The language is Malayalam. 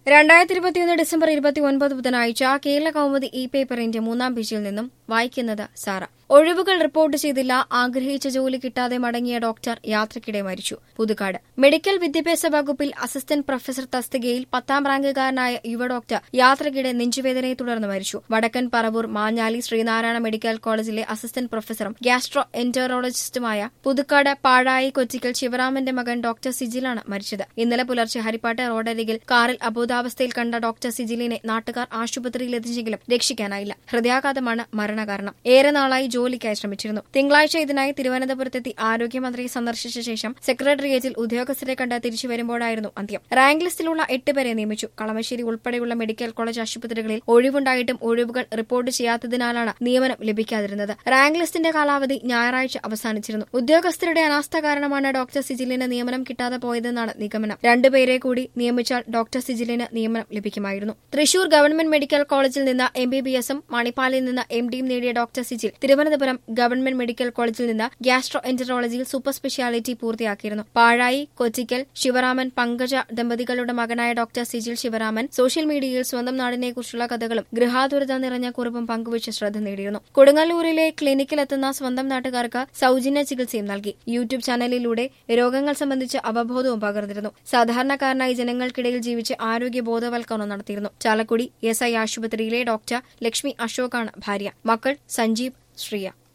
രണ്ടായിരത്തി ഇരുപത്തിയൊന്ന് ഡിസംബർ ഇരുപത്തി ഒൻപത് ബുധനാഴ്ച കേരള കൗമുദി ഇ പേപ്പറിന്റെ മൂന്നാം പേജിൽ നിന്നും വായിക്കുന്നത് സാറ ഒഴിവുകൾ റിപ്പോർട്ട് ചെയ്തില്ല ആഗ്രഹിച്ച ജോലി കിട്ടാതെ മടങ്ങിയ ഡോക്ടർ യാത്രക്കിടെ മരിച്ചു പുതുക്കാട് മെഡിക്കൽ വിദ്യാഭ്യാസ വകുപ്പിൽ അസിസ്റ്റന്റ് പ്രൊഫസർ തസ്തികയിൽ പത്താം റാങ്കുകാരനായ യുവ ഡോക്ടർ യാത്രക്കിടെ നെഞ്ചുവേദനയെ തുടർന്ന് മരിച്ചു വടക്കൻ പറവൂർ മാഞ്ഞാലി ശ്രീനാരായണ മെഡിക്കൽ കോളേജിലെ അസിസ്റ്റന്റ് പ്രൊഫസറും ഗ്യാസ്ട്രോ എന്ററോളജിസ്റ്റുമായ പുതുക്കാട് പാഴായി കൊച്ചിക്കൽ ശിവരാമന്റെ മകൻ ഡോക്ടർ സിജിലാണ് മരിച്ചത് ഇന്നലെ പുലർച്ചെ ഹരിപ്പാട്ട് റോഡരികിൽ കാറിൽ അബോധാവസ്ഥയിൽ കണ്ട ഡോക്ടർ സിജിലിനെ നാട്ടുകാർ ആശുപത്രിയിൽ എത്തിച്ചെങ്കിലും രക്ഷിക്കാനായില്ല ഹൃദയാഘാതമാണ് മരണകാരണം ഏറെ നാളായി ജോലിക്കായി ശ്രമിച്ചിരുന്നു തിങ്കളാഴ്ച ഇതിനായി തിരുവനന്തപുരത്തെത്തി ആരോഗ്യമന്ത്രിയെ സന്ദർശിച്ച ശേഷം സെക്രട്ടേറിയറ്റിൽ ഉദ്യോഗസ്ഥരെ കണ്ട് തിരിച്ചു വരുമ്പോഴായിരുന്നു അന്ത്യം റാങ്ക് ലിസ്റ്റിലുള്ള എട്ട് പേരെ നിയമിച്ചു കളമശ്ശേരി ഉൾപ്പെടെയുള്ള മെഡിക്കൽ കോളേജ് ആശുപത്രികളിൽ ഒഴിവുണ്ടായിട്ടും ഒഴിവുകൾ റിപ്പോർട്ട് ചെയ്യാത്തതിനാലാണ് നിയമനം ലഭിക്കാതിരുന്നത് റാങ്ക് ലിസ്റ്റിന്റെ കാലാവധി ഞായറാഴ്ച അവസാനിച്ചിരുന്നു ഉദ്യോഗസ്ഥരുടെ അനാസ്ഥ കാരണമാണ് ഡോക്ടർ സിജിലിന് നിയമനം കിട്ടാതെ പോയതെന്നാണ് നിഗമനം രണ്ടുപേരെ കൂടി നിയമിച്ചാൽ ഡോക്ടർ സിജിലിന് നിയമനം ലഭിക്കുമായിരുന്നു തൃശൂർ ഗവൺമെന്റ് മെഡിക്കൽ കോളേജിൽ നിന്ന് എം ബി ബി എസും മണിപ്പാലിൽ നിന്ന് എം ഡിയും നേടിയ doctor Sijil Thiruvananthapuram government medical കോളേജിൽ നിന്ന് ഗ്യാസ്ട്രോ എന്ററോളജിയിൽ സൂപ്പർ സ്പെഷ്യാലിറ്റി പൂർത്തിയാക്കിയിരുന്നു പാഴായി കൊച്ചിക്കൽ ശിവരാമൻ പങ്കജ ദമ്പതികളുടെ മകനായ ഡോക്ടർ സിജിൽ ശിവരാമൻ സോഷ്യൽ മീഡിയയിൽ സ്വന്തം നാടിനെക്കുറിച്ചുള്ള കഥകളും ഗൃഹാതുരത നിറഞ്ഞ കുറിപ്പും പങ്കുവച്ച് ശ്രദ്ധ നേടിയിരുന്നു കൊടുങ്ങല്ലൂരിലെ ക്ലിനിക്കിലെത്തുന്ന സ്വന്തം നാട്ടുകാർക്ക് സൌജന്യ ചികിത്സയും നൽകി യൂട്യൂബ് ചാനലിലൂടെ രോഗങ്ങൾ സംബന്ധിച്ച് അവബോധവും പകർന്നിരുന്നു സാധാരണക്കാരനായി ജനങ്ങൾക്കിടയിൽ ജീവിച്ച് ആരോഗ്യ ബോധവൽക്കരണം നടത്തിയിരുന്നു ചാലക്കുടി എസ് ഐ ആശുപത്രിയിലെ ഡോക്ടർ ലക്ഷ്മി അശോകാണ് ഭാര്യ മക്കൾ സഞ്ജീവ് ശ്രിയ